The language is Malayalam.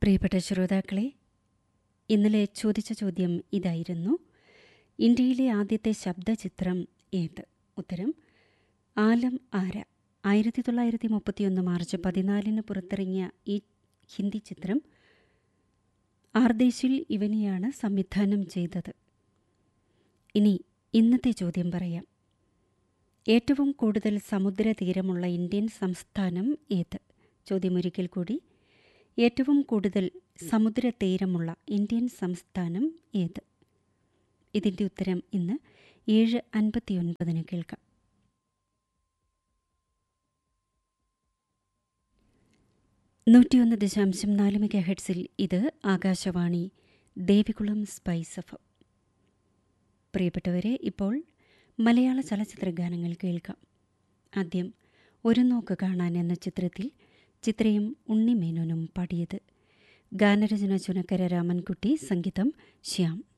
പ്രിയപ്പെട്ട ശ്രോതാക്കളെ ഇന്നലെ ചോദിച്ച ചോദ്യം ഇതായിരുന്നു ഇന്ത്യയിലെ ആദ്യത്തെ ശബ്ദചിത്രം ഏത് ഉത്തരം ആലം ആര ആയിരത്തി തൊള്ളായിരത്തി മുപ്പത്തിയൊന്ന് മാർച്ച് പതിനാലിന് പുറത്തിറങ്ങിയ ഈ ഹിന്ദി ചിത്രം ആർദേശിൽ ഇവനെയാണ് സംവിധാനം ചെയ്തത് ഇനി ഇന്നത്തെ ചോദ്യം പറയാം ഏറ്റവും കൂടുതൽ സമുദ്രതീരമുള്ള ഇന്ത്യൻ സംസ്ഥാനം ഏത് ചോദ്യം ഒരിക്കൽ കൂടി ഏറ്റവും കൂടുതൽ സമുദ്രതീരമുള്ള ഇന്ത്യൻ സംസ്ഥാനം ഏത് ഇതിൻ്റെ ഉത്തരം ഇന്ന് ഏഴ് അൻപത്തിയൊൻപതിന് കേൾക്കാം നൂറ്റിയൊന്ന് ദശാംശം നാല് മെഗാ ഹെഡ്സിൽ ഇത് ആകാശവാണി ദേവികുളം സ്പൈസ് എഫ് പ്രിയപ്പെട്ടവരെ ഇപ്പോൾ മലയാള ചലച്ചിത്ര ഗാനങ്ങൾ കേൾക്കാം ആദ്യം ഒരു നോക്ക് കാണാൻ എന്ന ചിത്രത്തിൽ ചിത്രയും ഉണ്ണിമേനോനും പാടിയത് ഗാനരചന ചുനക്കര രാമൻകുട്ടി സംഗീതം ശ്യാം